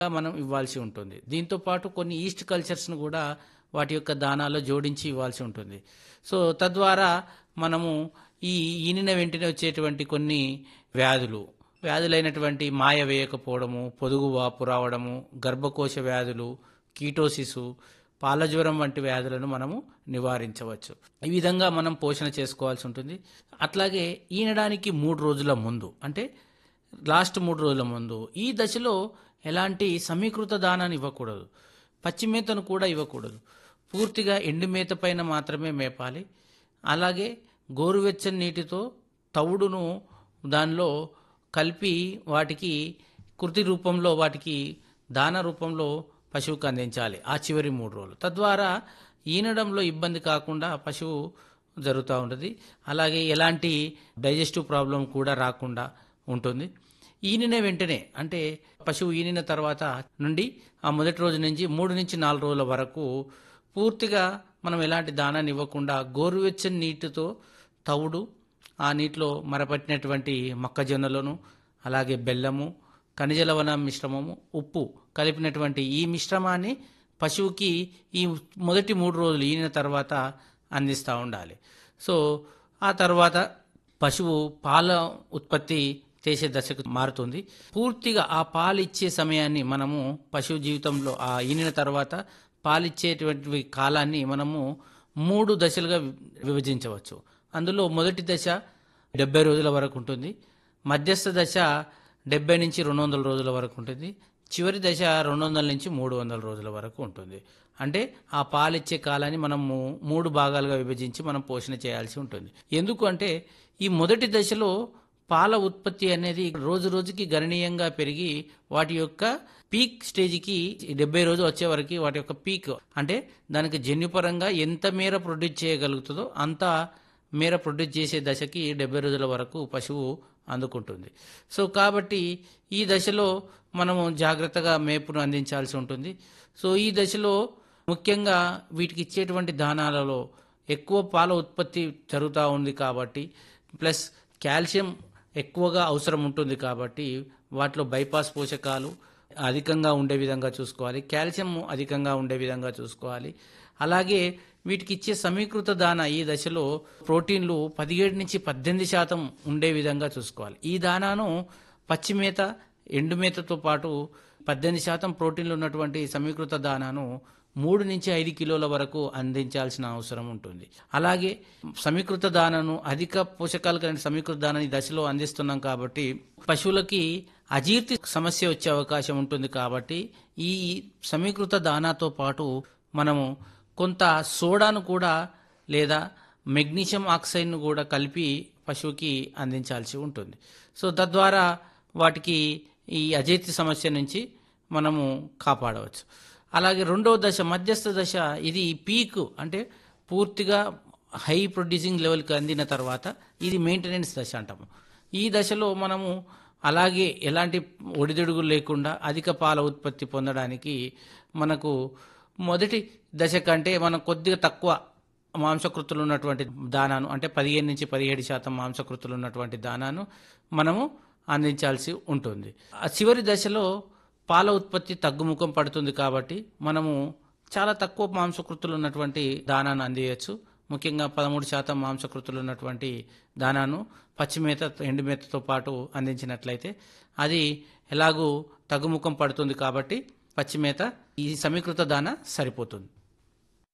మనం ఇవ్వాల్సి ఉంటుంది దీంతో పాటు కొన్ని ఈస్ట్ కల్చర్స్ను కూడా వాటి యొక్క దానాల్లో జోడించి ఇవ్వాల్సి ఉంటుంది సో తద్వారా మనము ఈ ఈనిన వెంటనే వచ్చేటువంటి కొన్ని వ్యాధులు వ్యాధులైనటువంటి మాయ వేయకపోవడము పొదుగు వాపు రావడము గర్భకోశ వ్యాధులు కీటోసిసు పాలజ్వరం వంటి వ్యాధులను మనము నివారించవచ్చు ఈ విధంగా మనం పోషణ చేసుకోవాల్సి ఉంటుంది అట్లాగే ఈనడానికి మూడు రోజుల ముందు అంటే లాస్ట్ మూడు రోజుల ముందు ఈ దశలో ఎలాంటి సమీకృత దానాన్ని ఇవ్వకూడదు పచ్చి మేతను కూడా ఇవ్వకూడదు పూర్తిగా ఎండు మేత పైన మాత్రమే మేపాలి అలాగే గోరువెచ్చని నీటితో తవుడును దానిలో కలిపి వాటికి కృతి రూపంలో వాటికి దాన రూపంలో పశువుకు అందించాలి ఆ చివరి మూడు రోజులు తద్వారా ఈనడంలో ఇబ్బంది కాకుండా పశువు జరుగుతూ ఉంటుంది అలాగే ఎలాంటి డైజెస్టివ్ ప్రాబ్లం కూడా రాకుండా ఉంటుంది ఈనిన వెంటనే అంటే పశువు ఈనిన తర్వాత నుండి ఆ మొదటి రోజు నుంచి మూడు నుంచి నాలుగు రోజుల వరకు పూర్తిగా మనం ఎలాంటి దానాన్ని ఇవ్వకుండా గోరువెచ్చని నీటితో తవుడు ఆ నీటిలో మరపట్టినటువంటి మొక్కజొన్నలను అలాగే బెల్లము ఖనిజ లవణ మిశ్రమము ఉప్పు కలిపినటువంటి ఈ మిశ్రమాన్ని పశువుకి ఈ మొదటి మూడు రోజులు ఈనిన తర్వాత అందిస్తూ ఉండాలి సో ఆ తర్వాత పశువు పాల ఉత్పత్తి చేసే దశకు మారుతుంది పూర్తిగా ఆ పాలు ఇచ్చే సమయాన్ని మనము పశువు జీవితంలో ఆ ఈనిన తర్వాత పాలిచ్చేటువంటి కాలాన్ని మనము మూడు దశలుగా విభజించవచ్చు అందులో మొదటి దశ డెబ్బై రోజుల వరకు ఉంటుంది మధ్యస్థ దశ డెబ్బై నుంచి రెండు వందల రోజుల వరకు ఉంటుంది చివరి దశ రెండు వందల నుంచి మూడు వందల రోజుల వరకు ఉంటుంది అంటే ఆ పాలిచ్చే కాలాన్ని మనము మూడు భాగాలుగా విభజించి మనం పోషణ చేయాల్సి ఉంటుంది ఎందుకు అంటే ఈ మొదటి దశలో పాల ఉత్పత్తి అనేది రోజు రోజుకి గణనీయంగా పెరిగి వాటి యొక్క పీక్ స్టేజ్కి డెబ్బై రోజు వచ్చే వరకు వాటి యొక్క పీక్ అంటే దానికి జన్యుపరంగా ఎంత మేర ప్రొడ్యూస్ చేయగలుగుతుందో అంత మేర ప్రొడ్యూస్ చేసే దశకి డెబ్బై రోజుల వరకు పశువు అందుకుంటుంది సో కాబట్టి ఈ దశలో మనము జాగ్రత్తగా మేపును అందించాల్సి ఉంటుంది సో ఈ దశలో ముఖ్యంగా వీటికి ఇచ్చేటువంటి దానాలలో ఎక్కువ పాల ఉత్పత్తి జరుగుతూ ఉంది కాబట్టి ప్లస్ కాల్షియం ఎక్కువగా అవసరం ఉంటుంది కాబట్టి వాటిలో బైపాస్ పోషకాలు అధికంగా ఉండే విధంగా చూసుకోవాలి కాల్షియం అధికంగా ఉండే విధంగా చూసుకోవాలి అలాగే వీటికి ఇచ్చే సమీకృత దాన ఈ దశలో ప్రోటీన్లు పదిహేడు నుంచి పద్దెనిమిది శాతం ఉండే విధంగా చూసుకోవాలి ఈ దానాను పచ్చిమేత ఎండుమేతతో పాటు పద్దెనిమిది శాతం ప్రోటీన్లు ఉన్నటువంటి సమీకృత దానాను మూడు నుంచి ఐదు కిలోల వరకు అందించాల్సిన అవసరం ఉంటుంది అలాగే సమీకృత దానను అధిక పోషకాలు కలిగిన సమీకృత దానాన్ని ఈ దశలో అందిస్తున్నాం కాబట్టి పశువులకి అజీర్తి సమస్య వచ్చే అవకాశం ఉంటుంది కాబట్టి ఈ సమీకృత దానాతో పాటు మనము కొంత సోడాను కూడా లేదా మెగ్నీషియం ఆక్సైడ్ను కూడా కలిపి పశువుకి అందించాల్సి ఉంటుంది సో తద్వారా వాటికి ఈ అజీర్తి సమస్య నుంచి మనము కాపాడవచ్చు అలాగే రెండవ దశ మధ్యస్థ దశ ఇది పీక్ అంటే పూర్తిగా హై ప్రొడ్యూసింగ్ లెవెల్కి అందిన తర్వాత ఇది మెయింటెనెన్స్ దశ అంటాము ఈ దశలో మనము అలాగే ఎలాంటి ఒడిదుడుగులు లేకుండా అధిక పాల ఉత్పత్తి పొందడానికి మనకు మొదటి దశ కంటే మనం కొద్దిగా తక్కువ మాంసకృతులు ఉన్నటువంటి దానాను అంటే పదిహేను నుంచి పదిహేడు శాతం మాంసకృతులు ఉన్నటువంటి దానాను మనము అందించాల్సి ఉంటుంది ఆ చివరి దశలో పాల ఉత్పత్తి తగ్గుముఖం పడుతుంది కాబట్టి మనము చాలా తక్కువ మాంసకృతులు ఉన్నటువంటి దానాను అందియచ్చు ముఖ్యంగా పదమూడు శాతం మాంసకృతులు ఉన్నటువంటి దానాను పచ్చిమేత ఎండుమేతతో పాటు అందించినట్లయితే అది ఎలాగూ తగ్గుముఖం పడుతుంది కాబట్టి పచ్చిమేత ఈ సమీకృత దాన సరిపోతుంది